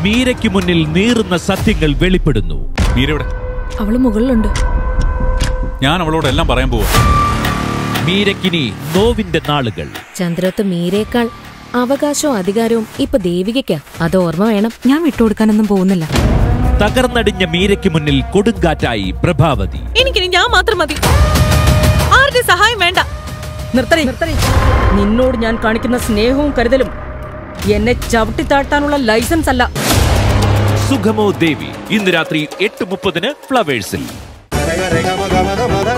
മീരയ്ക്ക് മുന്നിൽ നീറുന്ന സത്യങ്ങൾ വെളിപ്പെടുന്നു മീരയുടെ അവള് മുകളിലുണ്ട് ഞാൻ അവളോട് എല്ലാം പറയാൻ പോവാ മീരയ്ക്കിനി നോവിന്റെ നാളുകൾ ചന്ദ്രത്ത് മീരേക്കാൾ അവകാശവും അധികാരവും ഇപ്പൊ ദേവികയ്ക്കാ അത് ഓർമ്മ വേണം ഞാൻ വിട്ടുകൊടുക്കാനൊന്നും പോകുന്നില്ല തകർന്നടിഞ്ഞ മീരയ്ക്ക് മുന്നിൽ കൊടുങ്കാറ്റായി പ്രഭാവതി എനിക്കിനി ഞാൻ മാത്രം മതി ആരുടെ സഹായം വേണ്ട നിർത്തടി നിന്നോട് ഞാൻ കാണിക്കുന്ന സ്നേഹവും കരുതലും എന്നെ ചവിട്ടി താഴ്ത്താനുള്ള ലൈസൻസ് അല്ല സുഖമോ ദേവി ഇന്ന് രാത്രി എട്ട് മുപ്പതിന് ഫ്ലവേഴ്സിൽ Rega, rega, maga, maga, maga.